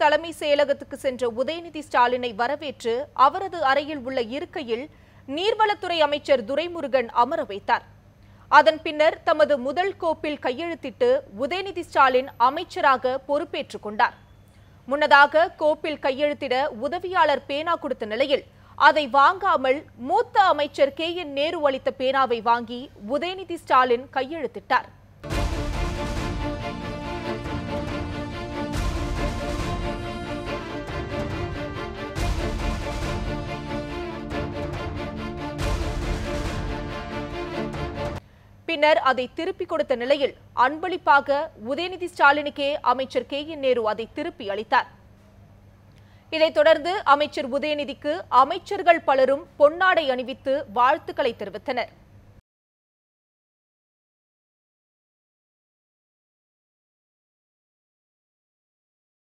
தலைமை செயலகத்துக்கு சென்ற உதயநிதி ஸ்டாலினை வரவேற்று அவரது அறையில் உள்ள இருக்கையில் நீர்வளத்துறை அமைச்சர் துரைமுருகன் அமர வைத்தார் அதன் பின்னர் தமது முதல் கோப்பில் கையெழுத்திட்டு உதயநிதி ஸ்டாலின் அமைச்சராக பொறுப்பேற்றுக் கொண்டார் முன்னதாக கோப்பில் கையெழுத்திட உதவியாளர் பேனா கொடுத்த நிலையில் அதை வாங்காமல் மூத்த அமைச்சர் கே என் நேரு அளித்த பேனாவை வாங்கி உதயநிதி ஸ்டாலின் கையெழுத்திட்டார் பின்னர் அதை திருப்பிக் கொடுத்த நிலையில் அன்பளிப்பாக உதயநிதி ஸ்டாலினுக்கே அமைச்சர் கே என் நேரு அதை திருப்பி அளித்தார் இதைத் தொடர்ந்து அமைச்சர் உதயநிதிக்கு அமைச்சர்கள் பலரும் பொன்னாடை அணிவித்து வாழ்த்துக்களை தெரிவித்தனர்